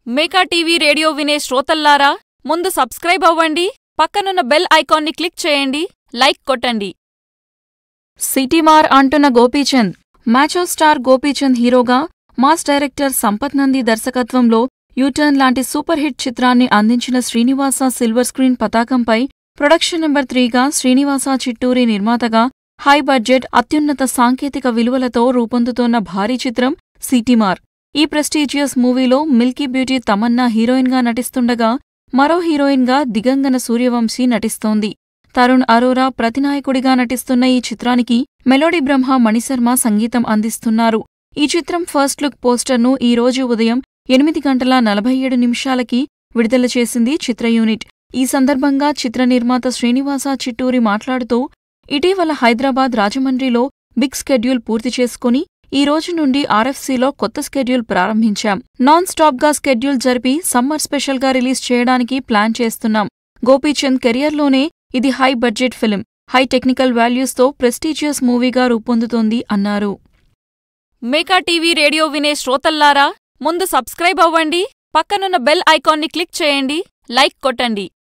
Meka TV radio వినే శ్రోతల్లారా ముందు subscribe అవ్వండి పక్కనున్న బెల్ ఐకాన్ని క్లిక్ చేయండి లైక్ కొట్టండి సిటీమార్ అంటున్న గోపీచంద్ మ్యాచో స్టార్ గోపీచంద్ హీరోగా మాస్ డైరెక్టర్ సంపత్ నంది దర్శకత్వంలో యూటర్న్ లాంటి సూపర్ హిట్ చిత్రాన్ని అందించిన శ్రీనివాస సిల్వర్ స్క్రీన్ పతాకంపై ప్రొడక్షన్ నెంబర్ త్రీగా శ్రీనివాస చిట్టూరి నిర్మాతగా హై బడ్జెట్ అత్యున్నత సాంకేతిక విలువలతో రూపొందుతోన్న భారీ చిత్రం సిటీమార్ ఈ ప్రెస్టీజియస్ మూవీలో మిల్కీ బ్యూటీ తమన్నా హీరోయిన్గా నటిస్తుండగా మరో హీరోయిన్గా దిగంగన సూర్యవంశీ నటిస్తోంది తరుణ్ అరోరా ప్రతినాయకుడిగా నటిస్తున్న ఈ చిత్రానికి మెలోడీ బ్రహ్మ మణిశర్మ సంగీతం అందిస్తున్నారు ఈ చిత్రం ఫస్ట్ లుక్ పోస్టర్ను ఈ రోజు ఉదయం ఎనిమిది గంటల నలభై ఏడు నిమిషాలకి విడుదల చేసింది చిత్ర యూనిట్ ఈ సందర్భంగా చిత్ర నిర్మాత శ్రీనివాస చిట్టూరి మాట్లాడుతూ ఇటీవల హైదరాబాద్ రాజమండ్రిలో బిగ్ స్కెడ్యూల్ పూర్తి చేసుకుని ఈ రోజు నుండి ఆర్ఎఫ్సీలో కొత్త స్కెడ్యూల్ ప్రారంభించాం నాన్ స్టాప్గా స్కెడ్యూల్ జరిపి సమ్మర్ స్పెషల్గా రిలీజ్ చేయడానికి ప్లాన్ చేస్తున్నాం గోపీచంద్ కెరియర్లోనే ఇది high budget film high technical వాల్యూస్తో ప్రెస్టీజియస్ మూవీగా రూపొందుతోంది అన్నారు మేకా టీవీ రేడియో వినే శ్రోతల్లారా ముందు సబ్స్క్రైబ్ అవ్వండి పక్కనున్న బెల్ ఐకాన్ని క్లిక్ చేయండి లైక్ కొట్టండి